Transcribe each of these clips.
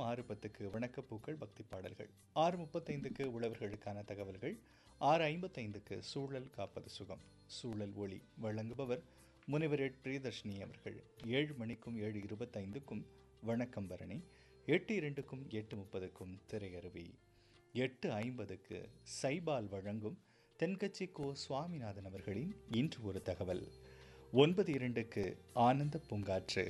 ஆறு பத்துக்கு வணக்கப்பூக்கள் பக்தி பாடல்கள் ஆறு முப்பத்தைந்துக்கு உழவர்களுக்கான தகவல்கள் ஆறு ஐம்பத்தைந்துக்கு சூழல் காப்பது சுகம் சூழல் ஒளி வழங்குபவர் முனைவர் எட் பிரியதர்ஷினி அவர்கள் ஏழு மணிக்கும் ஏழு இருபத்தைந்துக்கும் வணக்கம் பரணி எட்டு இரண்டுக்கும் எட்டு முப்பதுக்கும் திரையருவி எட்டு ஐம்பதுக்கு சைபால் வழங்கும் தென்கட்சி கோ சுவாமிநாதன் அவர்களின் இன்று ஒரு தகவல் ஒன்பது இரண்டுக்கு ஆனந்த பூங்காற்று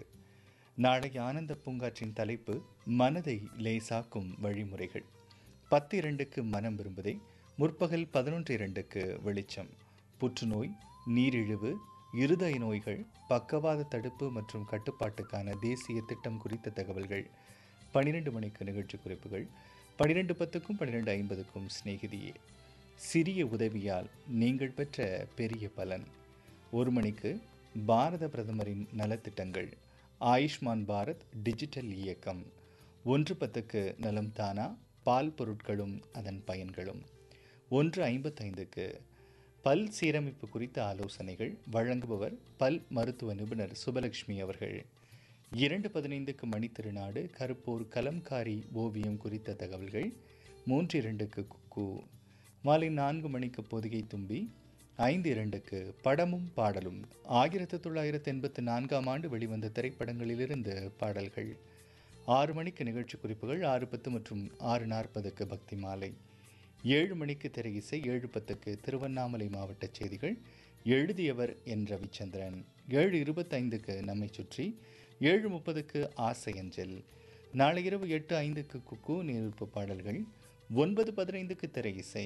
நாளை ஆனந்த பூங்காற்றின் தலைப்பு மனதை லேசாக்கும் வழிமுறைகள் பத்து இரண்டுக்கு மனம் விரும்புதே முற்பகல் பதினொன்று இரண்டுக்கு வெளிச்சம் புற்றுநோய் நீரிழிவு இருதய நோய்கள் பக்கவாத தடுப்பு மற்றும் கட்டுப்பாட்டுக்கான தேசிய திட்டம் குறித்த தகவல்கள் பன்னிரெண்டு மணிக்கு நிகழ்ச்சி குறிப்புகள் பன்னிரெண்டு பத்துக்கும் பன்னிரெண்டு ஐம்பதுக்கும் சிநேகிதியே சிறிய உதவியால் நீங்கள் பெற்ற பெரிய பலன் ஒரு மணிக்கு பாரத பிரதமரின் நலத்திட்டங்கள் ஆயுஷ்மான் பாரத் டிஜிட்டல் இயக்கம் ஒன்று பத்துக்கு நலம் தானா பால் பொருட்களும் அதன் பயன்களும் ஒன்று ஐம்பத்தைந்துக்கு பல் சீரமைப்பு குறித்த ஆலோசனைகள் வழங்குபவர் பல் மருத்துவ நிபுணர் சுபலட்சுமி அவர்கள் இரண்டு பதினைந்துக்கு மணித்திருநாடு கருப்பூர் கலம்காரி ஓவியம் குறித்த தகவல்கள் மூன்று இரண்டுக்கு குக்கு மாலை நான்கு மணிக்கு பொதிகை தும்பி ஐந்து இரண்டுக்கு படமும் பாடலும் ஆயிரத்தி தொள்ளாயிரத்தி எண்பத்தி நான்காம் ஆண்டு வெளிவந்த திரைப்படங்களிலிருந்து பாடல்கள் ஆறு மணிக்கு நிகழ்ச்சி குறிப்புகள் ஆறு பத்து மற்றும் ஆறு நாற்பதுக்கு பக்தி மாலை ஏழு மணிக்கு திரை இசை ஏழு பத்துக்கு திருவண்ணாமலை மாவட்ட செய்திகள் எழுதியவர் என் ரவிச்சந்திரன் ஏழு இருபத்தைந்துக்கு நம்மை சுற்றி ஏழு முப்பதுக்கு ஆசை அஞ்சல் நாளை இரவு எட்டு ஐந்துக்கு குக்கு நீர்ப்பு பாடல்கள் ஒன்பது பதினைந்துக்கு திரை இசை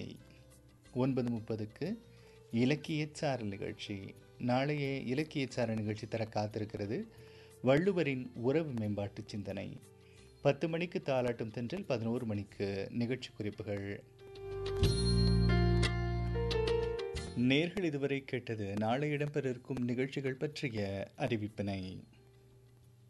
ஒன்பது முப்பதுக்கு இலக்கிய சாரல் நிகழ்ச்சி நாளைய இலக்கிய சாரல் நிகழ்ச்சி தர காத்திருக்கிறது வள்ளுவரின் உறவு மேம்பாட்டு சிந்தனை பத்து மணிக்கு தாலாட்டும் தென்றல் பதினோரு மணிக்கு நிகழ்ச்சி குறிப்புகள் நேர்கள் இதுவரை கேட்டது நாளை இடம்பெற இருக்கும் நிகழ்ச்சிகள் பற்றிய அறிவிப்பினை